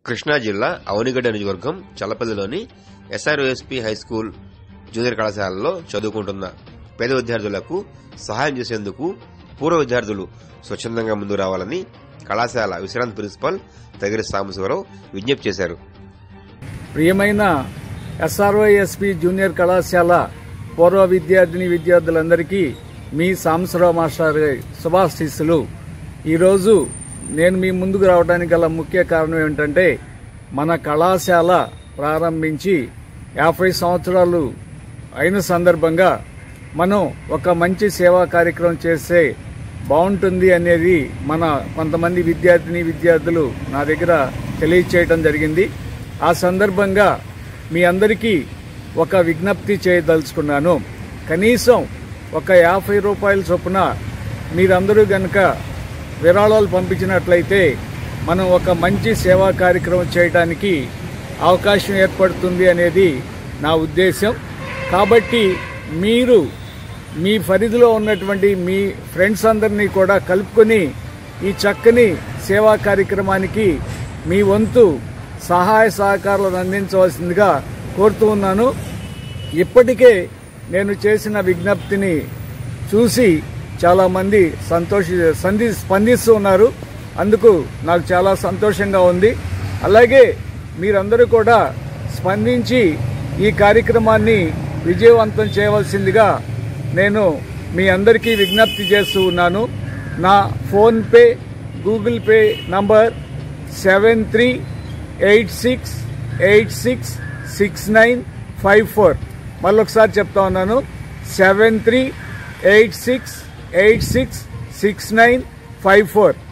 కృష్ణా జిల్లా అవనిగడ్డ నియోజకవర్గం చల్లపల్లిలోని ఎస్ఆర్ఓఎస్పీ హై స్కూల్ జూనియర్ కళాశాలలో చదువుకుంటున్న పేద విద్యార్థులకు సహాయం చేసేందుకు పూర్వ విద్యార్థులు స్వచ్ఛందంగా ముందు రావాలని కళాశాల విశ్రాంతి ప్రిన్సిపల్ తగిరి సాంబశివరావు విజ్ఞప్తి చేశారు ప్రియమైన ఎస్ఆర్ఓఎస్పి జూనియర్ కళాశాల పూర్వ విద్యార్థిని విద్యార్థులందరికీ మీ సాంబశివరావు మాస్టర్ గారి శుభాశీస్సులు ఈరోజు నేను మీ ముందుకు రావడానికి గల ముఖ్య కారణం ఏమిటంటే మన కళాశాల ప్రారంభించి యాభై సంవత్సరాలు అయిన సందర్భంగా మనం ఒక మంచి సేవా కార్యక్రమం చేస్తే బాగుంటుంది అనేది మన కొంతమంది విద్యార్థిని విద్యార్థులు నా దగ్గర తెలియచేయడం జరిగింది ఆ సందర్భంగా మీ అందరికీ ఒక విజ్ఞప్తి చేయదలుచుకున్నాను కనీసం ఒక యాభై రూపాయల చొప్పున మీరందరూ గనక విరాళాలు పంపించినట్లయితే మనం ఒక మంచి సేవా కార్యక్రమం చేయడానికి అవకాశం ఏర్పడుతుంది అనేది నా ఉద్దేశం కాబట్టి మీరు మీ పరిధిలో ఉన్నటువంటి మీ ఫ్రెండ్స్ అందరినీ కూడా కలుపుకొని ఈ చక్కని సేవా కార్యక్రమానికి మీ వంతు సహాయ సహకారాలను అందించవలసిందిగా కోరుతూ ఉన్నాను ఇప్పటికే నేను చేసిన విజ్ఞప్తిని చూసి చాలా మంది సంతోష సంధి స్పందిస్తూ ఉన్నారు అందుకు నాకు చాలా సంతోషంగా ఉంది అలాగే మీరందరూ కూడా స్పందించి ఈ కార్యక్రమాన్ని విజయవంతం చేయవలసిందిగా నేను మీ అందరికీ విజ్ఞప్తి చేస్తూ ఉన్నాను నా PhonePe Google Pay number seven three eight six eight six six nine five four మళ్ళొకసారి చెప్తా ఉన్నాను seven three eight six eight six six nine five four